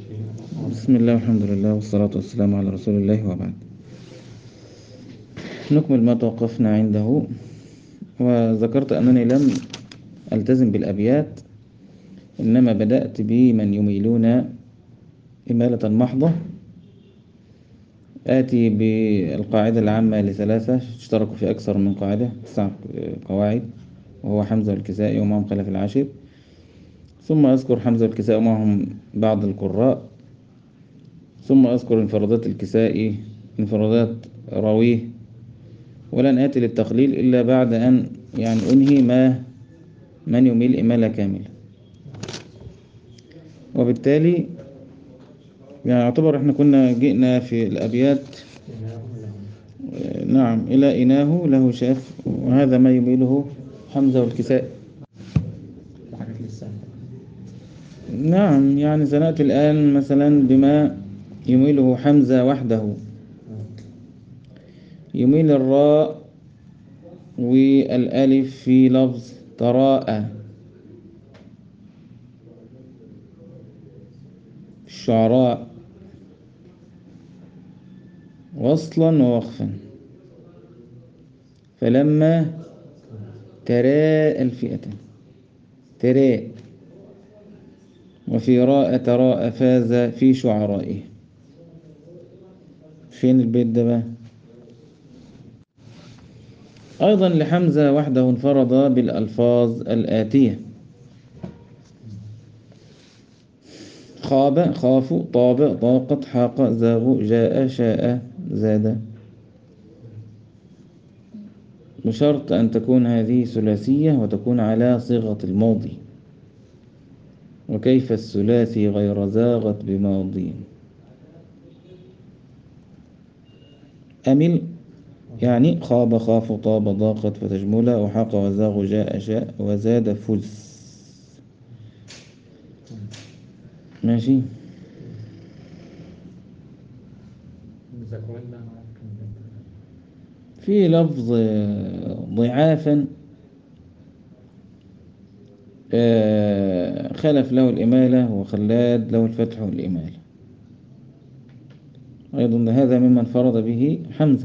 بسم الله والحمد لله والصلاة والسلام على رسول الله وبعد نكمل ما توقفنا عنده وذكرت أنني لم ألتزم بالأبيات إنما بدأت بمن يميلون إمالة محضة آتي بالقاعدة العامة لثلاثة اشتركوا في أكثر من قاعدة تسع قواعد وهو حمزة والكسائي ومعهم خلف العاشر ثم أذكر حمزة والكسائي ومعهم بعض القراء ثم أذكر انفرادات الكسائي انفرادات راويه ولن آتي للتقليل إلا بعد أن يعني أنهي ما من يميل إمالة كاملة وبالتالي يعني يعتبر احنا كنا جئنا في الأبيات نعم إلى إناه له شاف وهذا ما يميله حمزة والكساء نعم يعني سنأتي الآن مثلا بما يميله حمزة وحده يميل الراء والألف في لفظ تراءى الشعراء وصلا ووقفا فلما تراءى الفئتان تراء وفي راء تراءى فاز في شعرائه فين البيت ده بقى أيضا لحمزة وحده انفرد بالألفاظ الآتية خاب خافوا طاب ضاقت حاق زاغوا جاء شاء زاد بشرط أن تكون هذه ثلاثية وتكون على صيغة الماضي وكيف الثلاثي غير زاغت بماضي أمل يعني خاب خاف طاب ضاقت فتجمل وحق وزاغ جاء شاء وزاد فز ماشي في لفظ ضعافا خلف له الإمالة وخلاد له الفتح والإمالة أيضا هذا ممن انفرد به حمزة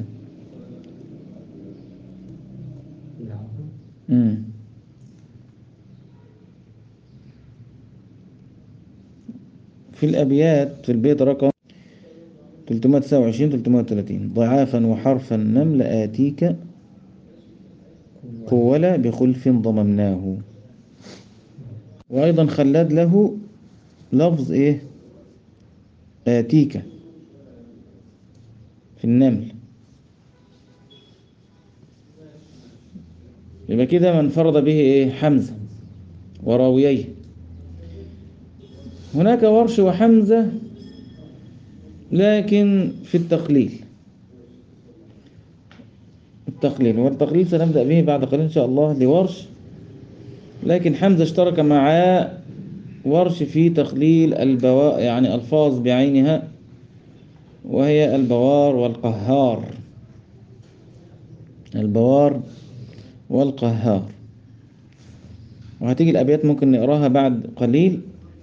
مم. في الأبيات في البيت رقم 329 330 ضعافا وحرفا نمل آتيك قول بخلف ضممناه وأيضا خلاد له لفظ إيه آتيك في النمل يبقى كده من فرض به إيه حمزة وراويه هناك ورش وحمزة لكن في التقليل التقليل والتقليل سنبدأ به بعد قليل إن شاء الله لورش لكن حمزة اشترك مع ورش في تقليل البواء يعني ألفاظ بعينها وهي البوار والقهار البوار والقهار وهتيجي الأبيات ممكن نقراها بعد قليل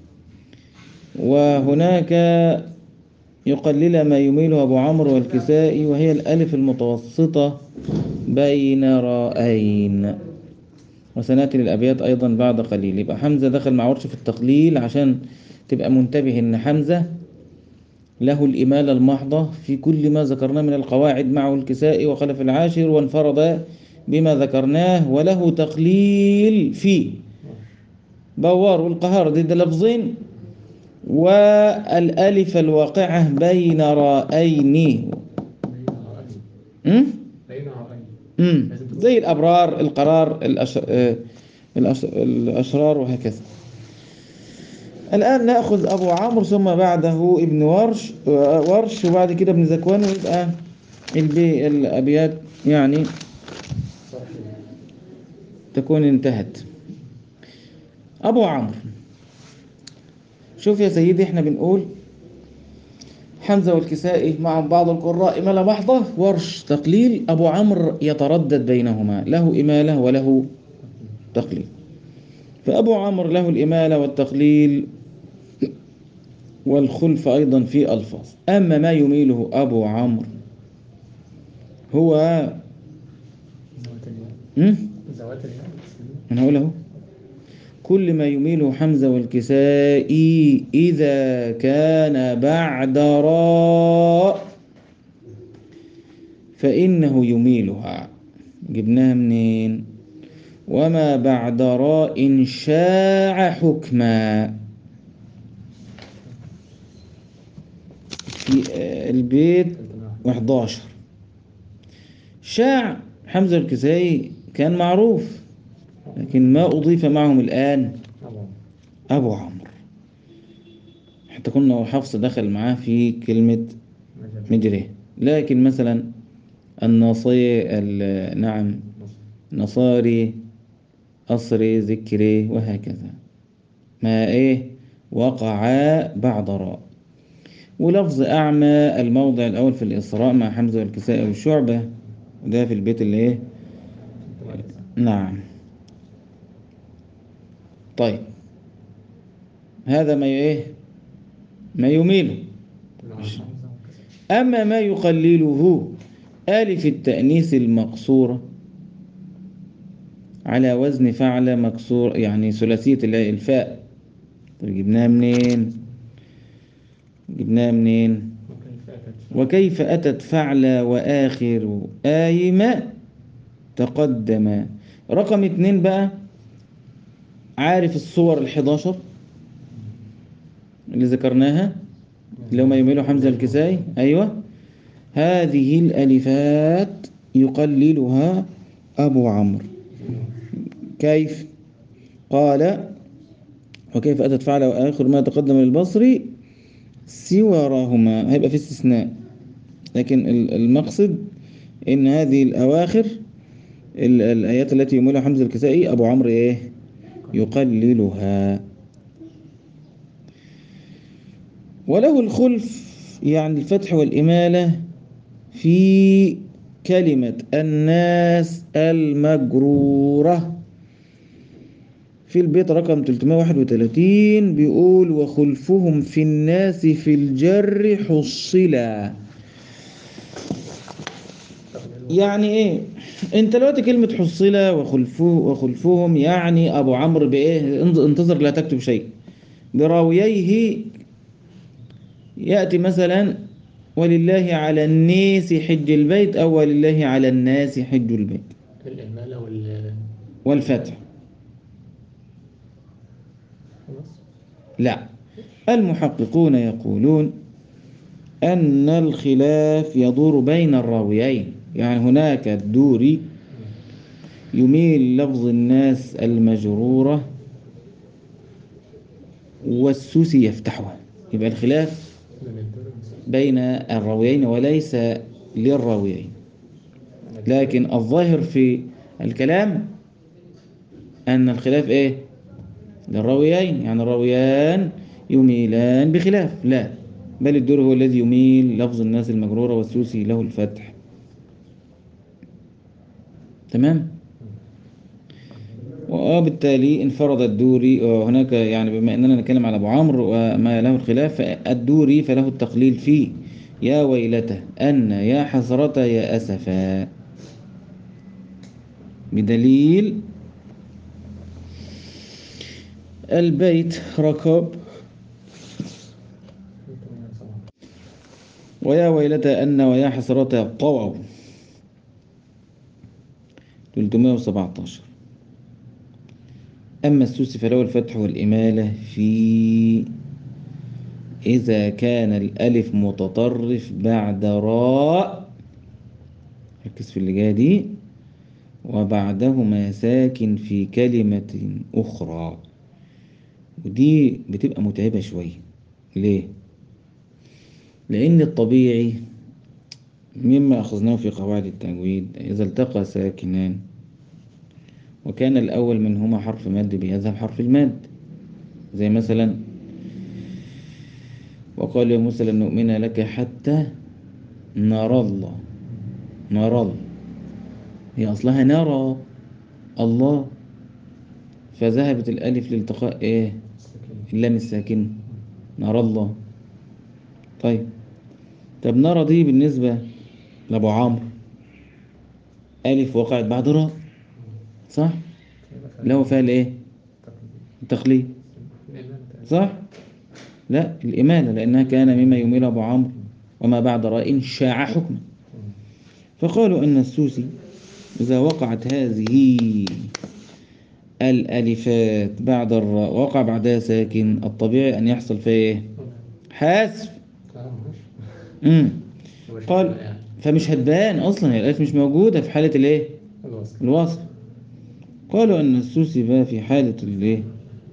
وهناك يقلل ما يميله أبو عمرو والكسائي وهي الألف المتوسطة بين رائين وسنأتي للأبيات أيضا بعد قليل يبقى حمزة دخل مع ورش في التقليل عشان تبقى منتبه إن حمزة له الإمالة المحضة في كل ما ذكرناه من القواعد معه الكسائي وخلف العاشر وانفرد بما ذكرناه وله تقليل في بوار والقهار دي ده لفظين والألف الواقعة بين رائين امم زي الأبرار القرار الأش... الأش... الأشرار وهكذا الآن نأخذ أبو عمرو ثم بعده ابن ورش ورش وبعد كده ابن زكوان ويبقى البي... الأبيات يعني تكون انتهت أبو عمرو شوف يا سيدي احنا بنقول حمزة والكسائي مع بعض القراء إمالة محضة ورش تقليل أبو عمرو يتردد بينهما له إمالة وله تقليل فأبو عمرو له الإمالة والتقليل والخلف أيضا في ألفاظ أما ما يميله أبو عمرو هو زوات الياء م? زوات الياء أنا هقول أهو كل ما يميله حمزة والكسائي إذا كان بعد راء فإنه يميلها جبناها منين وما بعد راء شاع حكما في آه، البيت 11 شاع حمزة الكسائي كان معروف لكن ما أضيف معهم الآن أبو أبو عمرو حتى كنا حفص دخل معاه في كلمة مجد مجريه لكن مثلا النصي ال- نعم نصاري أصري ذكري وهكذا ما إيه وقعا بعد راء ولفظ أعمى الموضع الأول في الإسراء مع حمزة والكساء والشعبة وده في البيت اللي إيه نعم طيب هذا ما إيه ما يميله أما ما يقلله ألف التأنيث المقصورة على وزن فعل مكسور يعني ثلاثية ال- الفاء طيب جبناها منين جبناها منين وكيف أتت وكيف أتت فعل وآخر آيمة تقدم رقم اتنين بقى عارف الصور الحداشر اللي ذكرناها اللي هم يميلوا حمزة الكسائي أيوة هذه الألفات يقللها أبو عمرو كيف قال وكيف أتت فعل وآخر ما تقدم للبصري سواراهما هيبقى في استثناء لكن ال- المقصد إن هذه الأواخر ال- الآيات التي يميلها حمزة الكسائي أبو عمرو إيه يقللها وله الخلف يعني الفتح والإمالة في كلمة الناس المجرورة في البيت رقم 331 بيقول وخلفهم في الناس في الجر حصلا يعني ايه انت دلوقتي كلمة حصلة وخلفه وخلفهم يعني ابو عمرو بايه انظ- انتظر لا تكتب شيء براوييه يأتي مثلا ولله على الناس حج البيت او ولله على الناس حج البيت الإهمال وال والفتح خلاص لا المحققون يقولون أن الخلاف يدور بين الراويين يعني هناك الدوري يميل لفظ الناس المجرورة والسوسي يفتحها يبقى الخلاف من الدور بين الراويين وليس للراويين لكن الظاهر في الكلام أن الخلاف إيه للراويين يعني الراويان يميلان بخلاف لا بل الدور هو الذي يميل لفظ الناس المجرورة والسوسي له الفتح تمام وبالتالي انفرد الدوري وهناك يعني بما اننا نتكلم على ابو عمرو وما له الخلاف فالدوري فله التقليل فيه يا ويلته ان يا حسرة يا اسفا بدليل البيت ركب ويا ويلتى أن ويا حسرة طوعوا 317 أما السوسي فله الفتح والإمالة في إذا كان الألف متطرف بعد راء ركز في اللي جاية دي وبعدهما ساكن في كلمة أخرى ودي بتبقى متعبة شوية ليه؟ لأن الطبيعي مما أخذناه في قواعد التجويد إذا التقى ساكنان وكان الأول منهما حرف مد بيذهب حرف المد زي مثلا وقال يا موسى لن نؤمن لك حتى نرى الله نرى الله هي أصلها نرى الله فذهبت الألف لالتقاء إيه اللام الساكن نرى الله طيب طب نرى دي بالنسبة لأبو عمرو ألف وقعت بعد راء صح؟ اللي هو فيها الإيه؟ التقليد صح؟ لا الإمالة لأنها كان مما يميل أبو عمرو وما بعد راء شاع حكما فقالوا أن السوسي إذا وقعت هذه الألفات بعد الراء وقع بعدها ساكن الطبيعي أن يحصل فيه إيه؟ حذف امم قال فمش هتبان أصلا الألف مش موجودة في حالة الإيه؟ الوصل الوصل قالوا أن السوسي بقى في حالة الإيه؟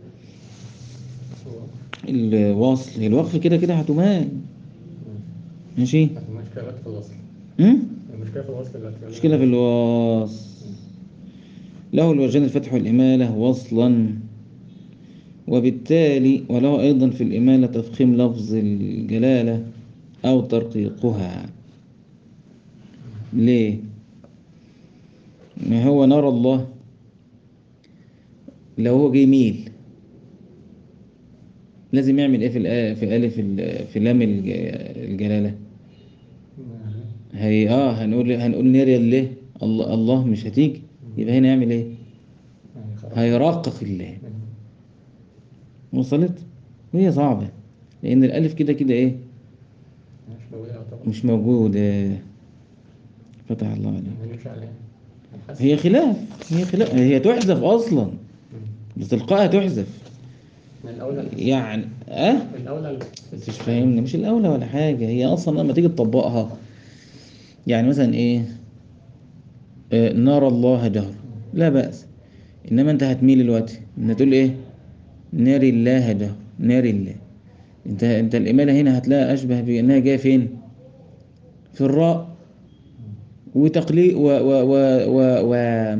الوصل الوقف كده كده هتمال ماشي المشكلة في الوصل امم المشكلة في الوصل دلوقتي مشكلة في الوصل له الوجهان الفتح والإمالة وصلا وبالتالي وله أيضا في الإمالة تفخيم لفظ الجلالة أو ترقيقها ليه؟ ما هو نرى الله لو هو جه يميل لازم يعمل ايه في الآ في ألف ال- في لام الج- الجلالة هي اه هنقول هنقول نريا ليه الله الله مش هتيجي يبقى هنا يعمل ايه يعني خلاص هيرقق الله وصلت هي صعبة لأن الألف كده كده إيه مش موجودة طبعا مش موجودة فتح الله عليك نمشي عليها الحسن. هي خلاف هي خلاف هي تحذف أصلا مم. بتلقائها تحذف من الأولى يعني أه من الأولى بس مش فاهمني مش الأولى ولا حاجة هي أصلا لما تيجي تطبقها يعني مثلا إيه آه نرى الله جهر لا بأس إنما أنت هتميل دلوقتي إن تقول إيه ناري الله جهر ناري الله أنت أنت الإمالة هنا هتلاقي أشبه بأنها جاية فين في الراء وتقليد و و و و, و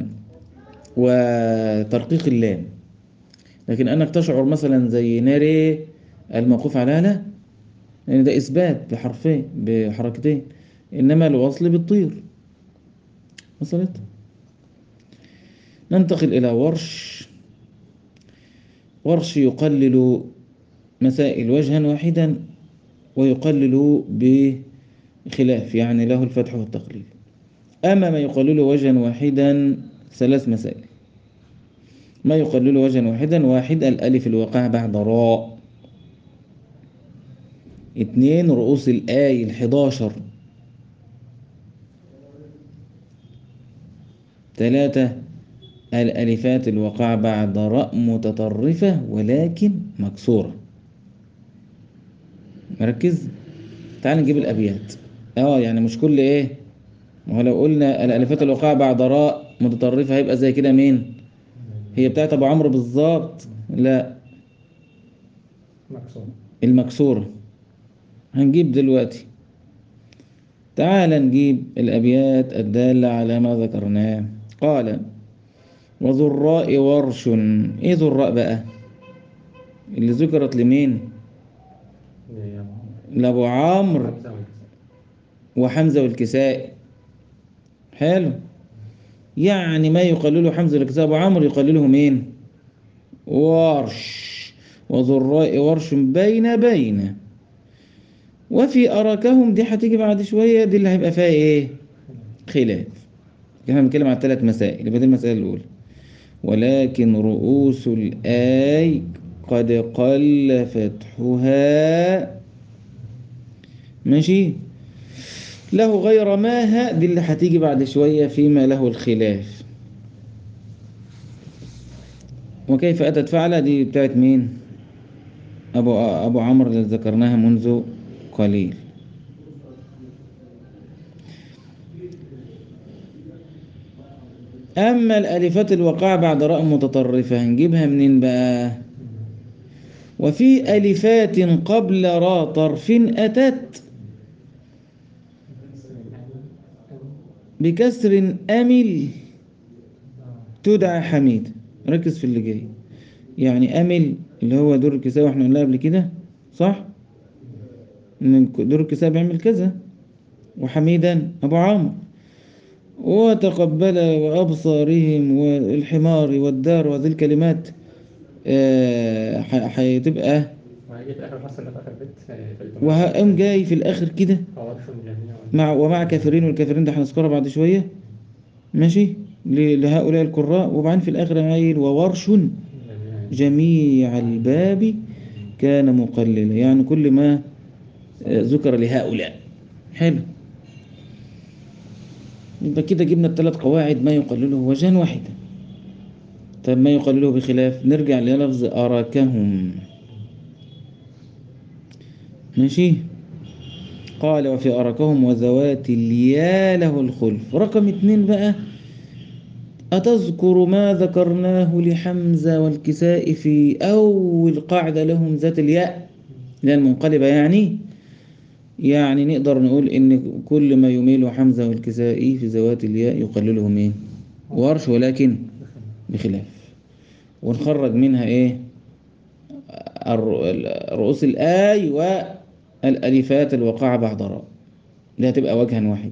وترقيق اللام لكن انك تشعر مثلا زي ناري الموقوف عليها لا لان ده اثبات بحرفين بحركتين انما الوصل بالطير وصلت ننتقل الى ورش ورش يقلل مسائل وجها واحدا ويقلل بخلاف يعني له الفتح والتقليل أما ما يقلل وجها واحدا ثلاث مسائل ما يقلل وجها واحدا واحد الألف الواقع بعد راء اثنين رؤوس الآي الحداشر ثلاثة الألفات الواقع بعد راء متطرفة ولكن مكسورة مركز تعال نجيب الأبيات اه يعني مش كل ايه ما هو لو قلنا الألفات الواقعة بعد راء متطرفة هيبقى زي كده مين هي بتاعت أبو عمرو بالظبط لا مكسور المكسورة هنجيب دلوقتي تعال نجيب الأبيات الدالة على ما ذكرناه قال وذو الراء ورش ايه ذو الراء بقى اللي ذكرت لمين يا لأبو عمرو حمزة والكساء. وحمزة والكسائي حلو يعني ما يقلله حمزة والكسائي أبو عمرو يقلله مين ورش وذو الراء ورش بين بين وفي أراكهم دي هتيجي بعد شوية دي اللي هيبقى فيها إيه خلاف احنا بنتكلم عن ثلاث مسائل يبقى دي المسألة الأولى ولكن رؤوس الآي قد قل فتحها ماشي له غير ماها دي اللي هتيجي بعد شوية فيما له الخلاف وكيف أتت فعلة دي بتاعت مين أبو, أبو عمرو اللي ذكرناها منذ قليل أما الألفات الوقاع بعد راء متطرفة هنجيبها منين بقى وفي ألفات قبل را طرف أتت بكسر أمل تدعى حميد ركز في اللي جاي يعني أمل اللي هو دور الكساء واحنا قلنا قبل كده صح إن دور الكساء بيعمل كذا وحميدا أبو عمرو وتقبل وأبصارهم والحمار والدار وذي الكلمات آه، ح- هتبقى وهيجي هيجي في آخر حصة اللي في آخر بيت آه، في الجملة. وهقوم جاي في الآخر كده فورش جميع مع ومع كافرين والكافرين ده هنذكرها بعد شوية ماشي ل- لهؤلاء القراء وبعدين في الآخر قايل وورش جميع جميع الباب كان مقللا يعني كل ما آه، ذكر لهؤلاء حلو يبقى كده جبنا الثلاث قواعد ما يقلله وجها واحدا طب ما يقلله بخلاف نرجع للفظ أراكهم ماشي قال وفي أراكهم وذوات اليا له الخلف رقم اتنين بقى أتذكر ما ذكرناه لحمزة والكساء في أول قاعدة لهم ذات الياء اللي هي المنقلبة يعني يعني نقدر نقول إن كل ما يميل حمزة والكسائي في ذوات الياء يقللهم إيه ورش ولكن بخلاف ونخرج منها إيه الر- رؤوس الآي والألفات الواقعة بعد راء دي هتبقى وجها واحد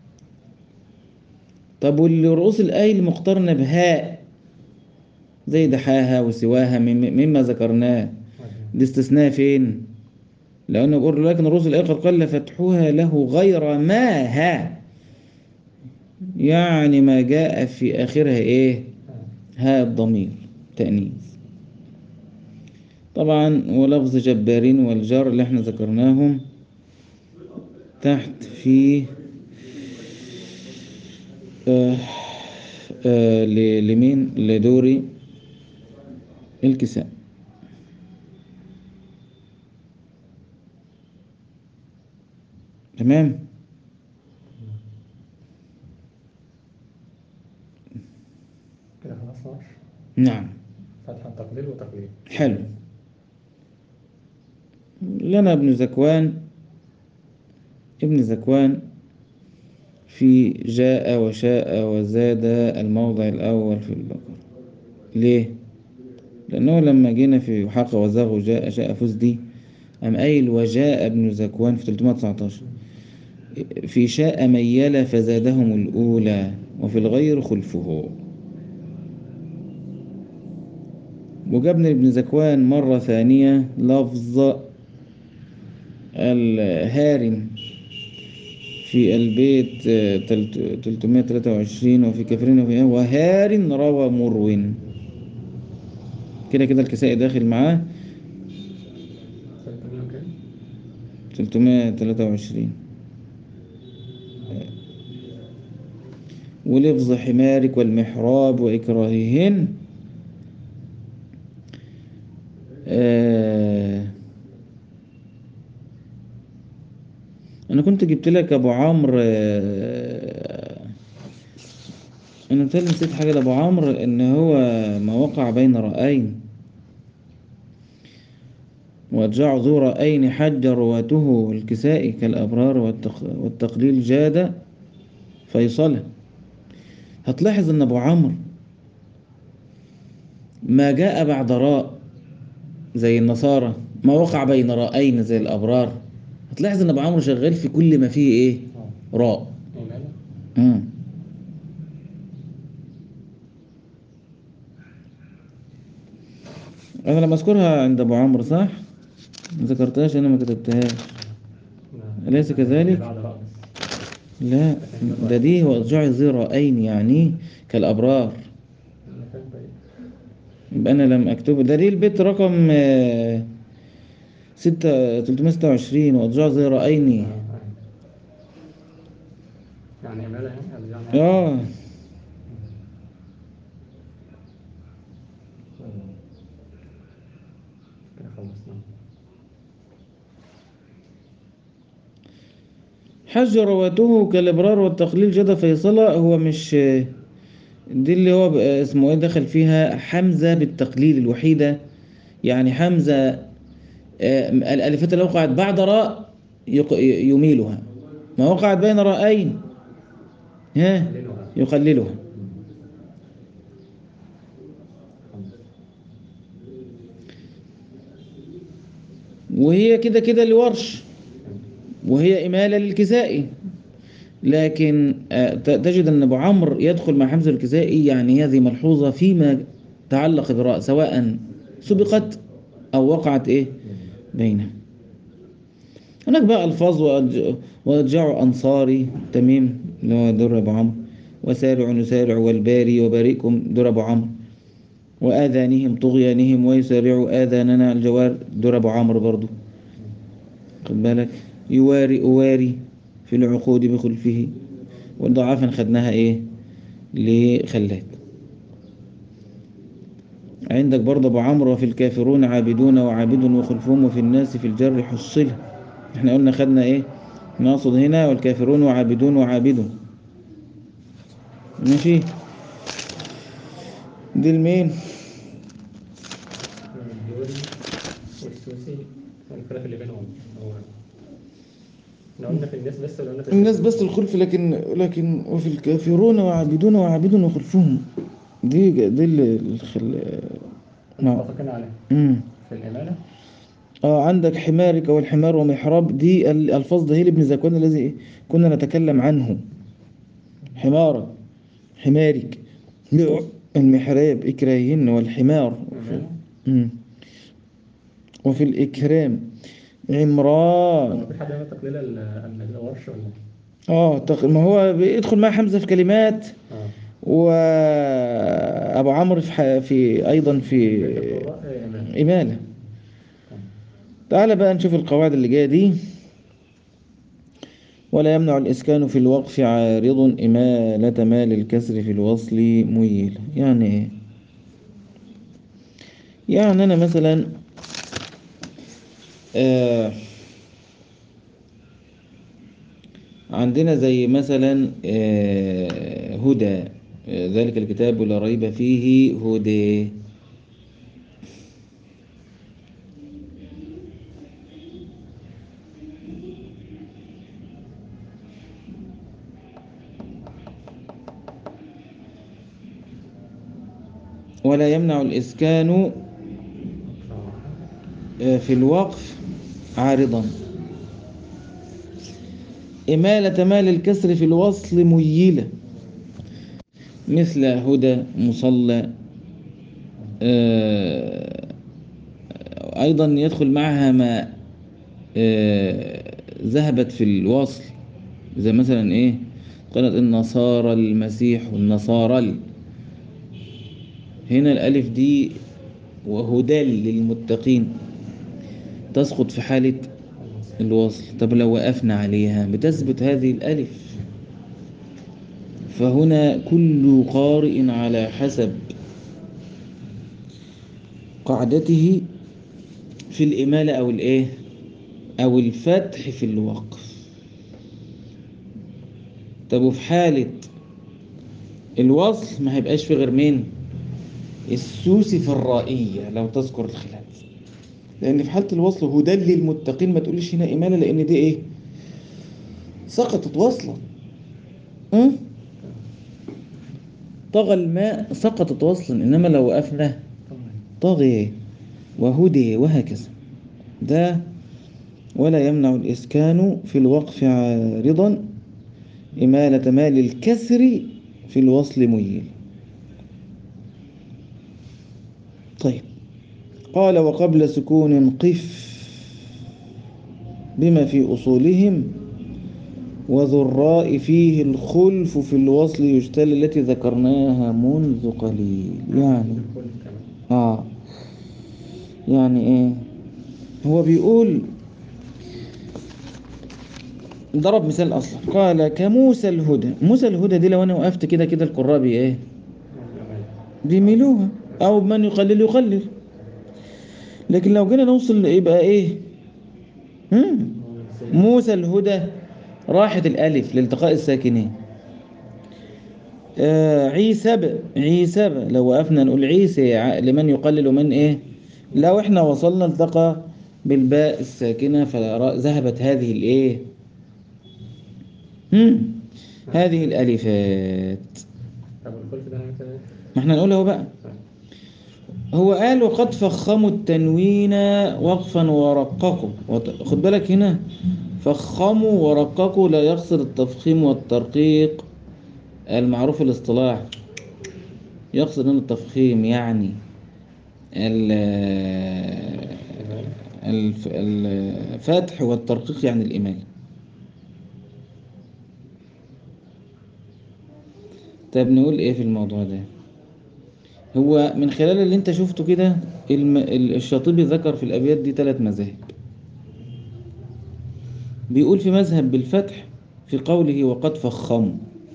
طب والرؤوس الآي المقترنة بهاء زي دحاها وسواها مم- مما ذكرناه دي استثناء فين لأنه بيقول لكن رؤوس الآي قد قل فتحها له غير ما ها يعني ما جاء في آخرها إيه هاء الضمير تأنيث طبعا ولفظ جبارين والجار اللي احنا ذكرناهم تحت في آه آه ل- لمين لدوري الكساء تمام كده خلاص ورش نعم فتحة تقليل وتقليل حلو لنا ابن زكوان ابن زكوان في جاء وشاء وزاد الموضع الأول في البقرة ليه؟ لأنه لما جينا في حق وزاغ وجاء شاء فوز دي أم قايل وجاء ابن زكوان في 319 في شاء ميل فزادهم الأولى وفي الغير خلفه وجابنا ابن زكوان مرة ثانية لفظ الهارم في البيت آه، تلت- 323 وفي كفرين وفي وهار روى مرو كده كده الكسائي داخل معاه 300 وكام؟ 323 ولفظ حمارك والمحراب وإكراههن آه أنا كنت جبت لك أبو عمرو آه أنا متهيألي نسيت حاجة لأبو عمرو إن هو ما وقع بين رأين وأرجع ذو رأين حج رواته الكسائي كالأبرار والتق... والتقليل جاد فيصله هتلاحظ أن أبو عمرو ما جاء بعد راء زي النصارى ما وقع بين رأين زي الأبرار هتلاحظ أن أبو عمرو شغال في كل ما فيه إيه اه راء إيمانة مم. أنا لما أذكرها عند أبو عمرو صح؟ ما ذكرتهاش أنا ما كتبتهاش نعم. أليس كذلك؟ بعد رأس لا ده دي هو إرجاع ذي رأين يعني كالأبرار المكان بعيد يبقى أنا لم أكتبه ده دي البيت رقم آه، ستة تلتمية ستة وعشرين وإرجاع ذي رأين آه، آه. يعني إيمانة يعني يعني آه كده خلصنا حج رواته كالإبرار والتقليل جدا فيصلة هو مش دي اللي هو بقى اسمه ايه دخل فيها حمزة بالتقليل الوحيدة يعني حمزة آه، الألفات اللي وقعت بعد راء يق- يميلها ما وقعت بين رأين ها قليلها يقللها وهي كده كده لورش وهي إمالة للكسائي لكن آه، ت- تجد أن أبو عمرو يدخل مع حمزة الكسائي يعني هذه ملحوظة فيما تعلق براء سواء سبقت أو وقعت إيه بينهم هناك بقى ألفاظ وأرج- وأرجعوا أنصاري تميم اللي هو در أبو عمرو وسارع نسارع والباري وبارئكم در أبو عمرو وآذانهم طغيانهم ويسارعوا آذاننا الجوار در أبو عمرو برضو خد بالك يواري أواري في العقود بخلفه والضعافا خدناها إيه لخلاد عندك برضه أبو عمرو وفي الكافرون عابدون وعابد وخلفهم وفي الناس في الجر حصلة احنا قلنا خدنا ايه نقصد هنا والكافرون وعابدون وعابدون ماشي دي المين الدوري والسوسي والخلاف اللي بينهم هو احنا قلنا في الناس بس ولا قلنا في الناس بس الخلف لكن لكن وفي الكافرون وعابدون وعابدون وخلفهم دي دي اللي الخل... نعم متفقين عليه امم في الإمالة اه عندك حمارك والحمار ومحراب دي الألفاظ ده هي ابن زكوان الذي كنا نتكلم عنه حمارك حمارك المحراب إكراهن والحمار الإمالة مم. وفي الإكرام عمران هو في حد يعمل تقليل ال- ال- الورش ولا اه تق- ما هو بيدخل مع حمزة في كلمات اه وأبو عمرو في, ح... في أيضا في القراء، آه، إمالة إمالة تعال بقى نشوف القواعد اللي جاية دي ولا يمنع الإسكان في الوقف عارض إمالة مال الكسر في الوصل ميل يعني إيه؟ يعني أنا مثلا آه عندنا زي مثلا آه هدى آه، ذلك الكتاب لا ريب فيه هدى ولا يمنع الإسكان اه آه، في الوقف عارضا إمالة مال الكسر في الوصل ميلة مثل هدى مصلى آه، أيضا يدخل معها ما آه، ذهبت في الوصل زي مثلا إيه قالت النصارى المسيح والنصارى ال- هنا الألف دي وهدى للمتقين تسقط في حالة الوصل طب لو وقفنا عليها بتثبت هذه الألف فهنا كل قارئ على حسب قاعدته في الإمالة أو الإيه أو الفتح في الوقف طب وفي حالة الوصل ما هيبقاش في غير مين السوسي في الرائية لو تذكر الخلاف لأن في حالة الوصل هدى للمتقين ما تقوليش هنا إمالة لأن دي إيه سقطت وصلا أه؟ طغى الماء سقطت وصلا إنما لو وقفنا طغي وهدي وهكذا ده ولا يمنع الإسكان في الوقف عارضا إمالة مال الكسر في الوصل ميل طيب قال وقبل سكون قف بما في أصولهم وذو الراء فيه الخلف في الوصل يجتل التي ذكرناها منذ قليل يعني كل كمان آه يعني إيه هو بيقول ضرب مثال أصلا قال كموسى الهدى موسى الهدى دي لو أنا وقفت كده كده القراء بي إيه الإمالة بيميلوها أو من يقلل يقلل لكن لو جينا نوصل يبقى إيه مم. موسى الهدى راحت الألف لالتقاء الساكنين آه عيسى ب عيسى ب لو وقفنا نقول عيسى ع- لمن يقلل ومن إيه لو إحنا وصلنا التقى بالباء الساكنة فذهبت هذه الإيه مم. هذه الألفات طب الخلف ده نعمل كده إيه؟ ما احنا نقول اهو بقى هو قال وقد فخموا التنوين وقفا ورققوا وط- خد بالك هنا فخموا ورققوا لا يقصد التفخيم والترقيق المعروف الاصطلاح يقصد هنا التفخيم يعني ال- الإمالة الف- الفتح والترقيق يعني الإمالة طب نقول ايه في الموضوع ده هو من خلال اللي انت شفته كده الم... ال- الشاطبي ذكر في الأبيات دي ثلاث مذاهب بيقول في مذهب بالفتح في قوله وقد فخموا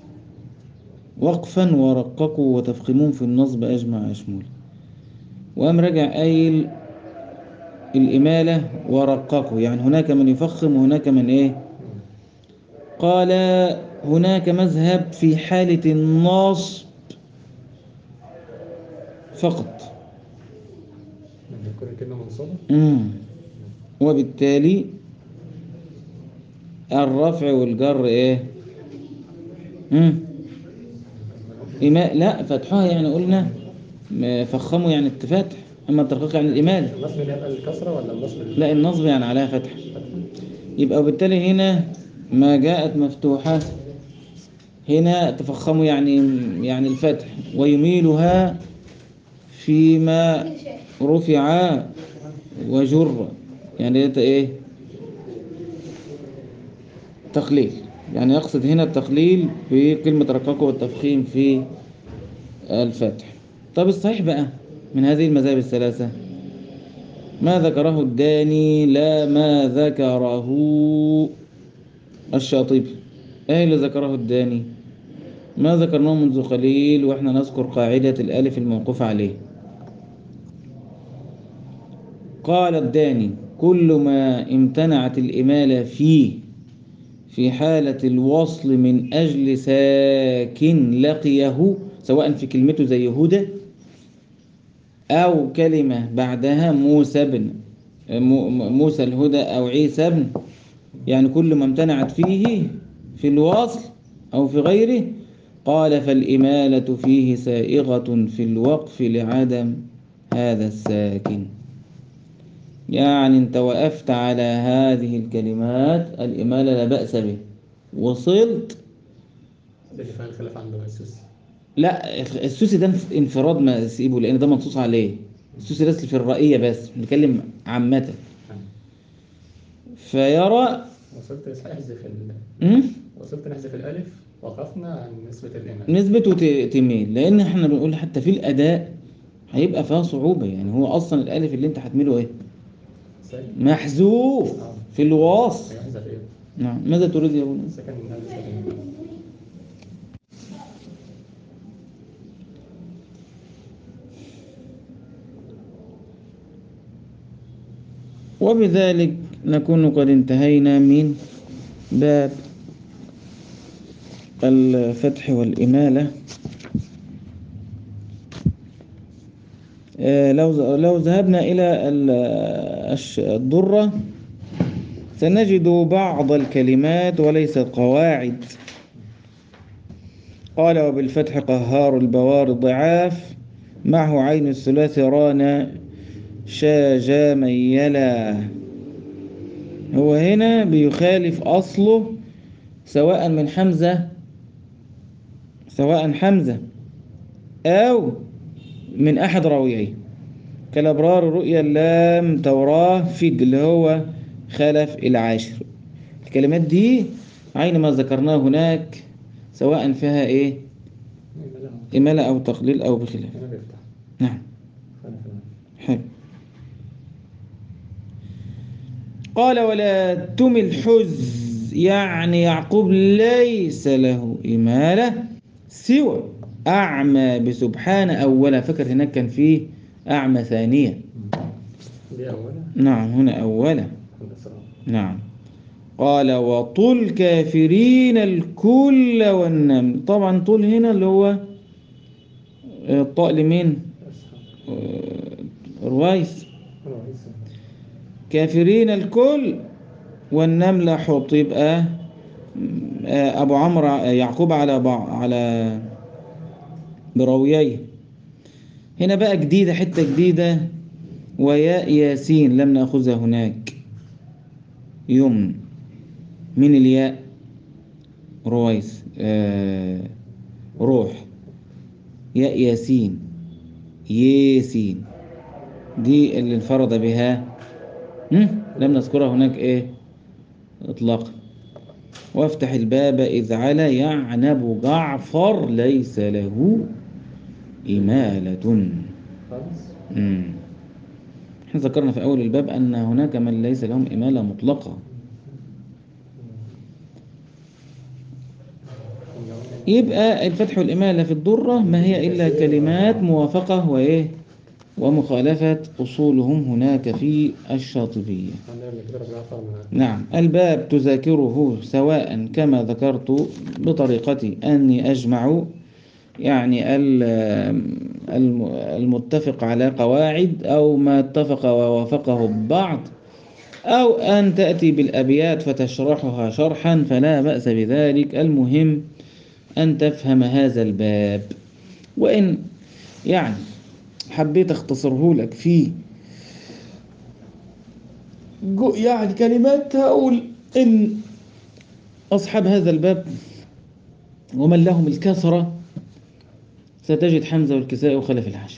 وقفا ورققوا وتفخمون في النصب أجمع أشمول وقام رجع قايل الإمالة ورققوا يعني هناك من يفخم وهناك من إيه قال هناك مذهب في حالة النصب فقط لما يكون الكلمة منصوبة مم. وبالتالي الرفع والجر ايه مم. إما لا فتحها يعني قلنا م- فخموا يعني التفتح اما الترقيق يعني الإمالة النصب اللي يبقى الكسرة ولا النصب اللي لا النصب يعني عليها فتح يبقى وبالتالي هنا ما جاءت مفتوحة هنا تفخموا يعني يعني الفتح ويميلها فيما رفع وجر يعني ده ايه تقليل يعني يقصد هنا التقليل بكلمة رقاقه والتفخيم في الفتح طب الصحيح بقى من هذه المذاهب الثلاثة ما ذكره الداني لا ما ذكره الشاطبي ايه اللي ذكره الداني ما ذكرناه منذ قليل واحنا نذكر قاعدة الألف الموقوف عليه قال الداني كل ما امتنعت الإمالة فيه في حالة الوصل من أجل ساكن لقيه سواء في كلمته زي هدى أو كلمة بعدها موسى بن مو- موسى الهدى أو عيسى بن يعني كل ما امتنعت فيه في الوصل أو في غيره قال فالإمالة فيه سائغة في الوقف لعدم هذا الساكن يعني انت وقفت على هذه الكلمات الإمالة لا بأس به وصلت اللي فيها الخلاف عند السوسي لا السوسي ده انفراد ما سيبه لأن ده منصوص عليه السوسي ده في الرأية بس بنتكلم عامة فيرى وصلت صحيح نحذف ال... م? وصلت نحذف الألف وقفنا عن نسبة الإمام نسبته ت- تميل لأن احنا بنقول حتى في الأداء هيبقى فيها صعوبة يعني هو أصلا الألف اللي أنت هتميله إيه؟ ساكن محذوف في الوصف يحذف إيه؟ نعم ماذا تريد يا ابو سكن من هذا سكن وبذلك نكون قد انتهينا من باب الفتح والإمالة آه، لو لو ذهبنا إلى ال- الش- الضرة سنجد بعض الكلمات وليست قواعد قال وبالفتح قهار البوار ضعاف معه عين الثلاث رانا شاجا ميلا هو هنا بيخالف أصله سواء من حمزة سواء حمزة أو من أحد راوييه كالأبرار رؤيا اللام توراة فج اللي هو خلف العاشر الكلمات دي عين ما ذكرناه هناك سواء فيها إيه إيه لا إمالة أو تقليل أو بخلاف هنا بيفتح نعم خلف العين. حلو قال ولا تمل حز يعني يعقوب ليس له إمالة سوى أعمى بسبحان أولا فكر هناك كان فيه أعمى ثانية دي أولا نعم هنا أولا الإسراء نعم قال وطل كافرين الكل والنمل طبعا طول هنا اللي هو آه، الطاء لمين أسحب آه، رويس رئيس كافرين الكل والنملة حط يبقى آه، أبو عمرو آه، يعقوب على بع... على براوييه هنا بقى جديدة حتة جديدة وياء ياسين لم نأخذها هناك يمن من الياء رويس آه روح ياء ياسين ياسين دي اللي انفرد بها هم؟ لم نذكرها هناك ايه اطلاقا وافتح الباب إذ على يعنب جعفر ليس له إمالة خالص مم. احنا ذكرنا في أول الباب أن هناك من ليس لهم إمالة مطلقة يبقى الفتح والإمالة في الضرة ما هي إلا كلمات موافقة وإيه ومخالفة أصولهم هناك في الشاطبية عندنا قبل كده ربنا يغفر لنا نعم الباب تذاكره سواء كما ذكرت بطريقة أني أجمع يعني ال- الم- المتفق على قواعد أو ما اتفق ووافقه البعض أو أن تأتي بالأبيات فتشرحها شرحا فلا بأس بذلك المهم أن تفهم هذا الباب وإن يعني حبيت أختصره لك في جو- يعني كلمات هقول إن أصحاب هذا الباب ومن لهم الكثرة ستجد حمزة والكساء وخلف العاشر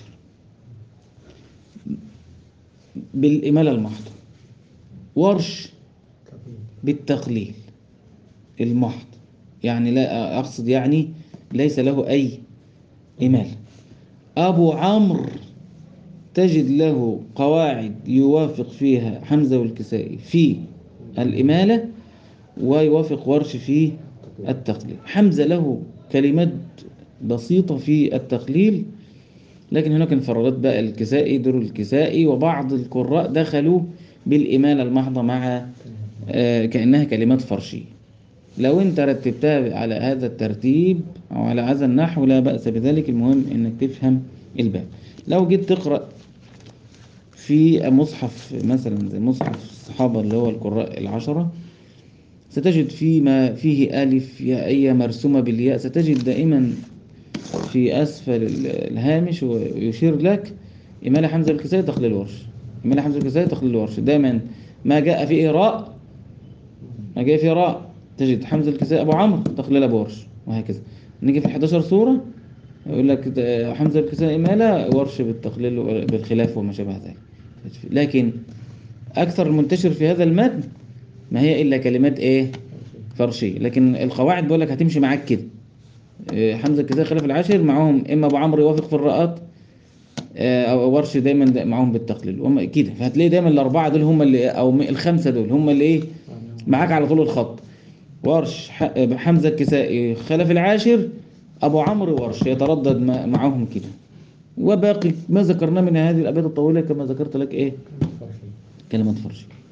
بالإمالة المحضة ورش بالتقليل المحض يعني لا أقصد يعني ليس له أي إمالة أبو عمرو تجد له قواعد يوافق فيها حمزة والكسائي في الإمالة ويوافق ورش في التقليل حمزة له كلمات بسيطة في التقليل لكن هناك انفرادات بقى الكسائي دور الكسائي وبعض القراء دخلوا بالإمالة المحضة مع آه، كأنها كلمات فرشية لو انت رتبتها على هذا الترتيب أو على هذا النحو لا بأس بذلك المهم انك تفهم الباب لو جيت تقرأ في مصحف مثلا زي مصحف الصحابة اللي هو القراء العشرة ستجد فيما فيه ألف يائية مرسومة بالياء ستجد دائما في أسفل ال- الهامش ويشير لك إمالة حمزة الكسائي تقليل ورش إمالة حمزة الكسائي تقليل ورش دائما ما جاء فيه راء ما جاء فيه راء تجد حمزة الكسائي أبو عمرو تقليل أبو ورش وهكذا نيجي في 11 سورة يقول لك ده حمزة الكسائي إمالة ورش بالتقليل و- بالخلاف وما شابه ذلك لكن أكثر المنتشر في هذا المتن ما هي إلا كلمات إيه فرشية لكن القواعد بقول لك هتمشي معاك كده إيه، حمزة الكسائي خلاف العاشر معاهم إما أبو عمرو يوافق في الراءات آه، أو ورش دايما دا- معاهم بالتقليل وهم كده فهتلاقي دايما الأربعة دول هم اللي أو م- الخمسة دول هم اللي إيه معاك على طول الخط ورش ح- حمزة الكسائي خلف العاشر أبو عمرو ورش يتردد مع- معاهم كده وباقي ما ذكرناه من هذه الأبيات الطويلة كما ذكرت لك إيه فرشي كلمات فرشي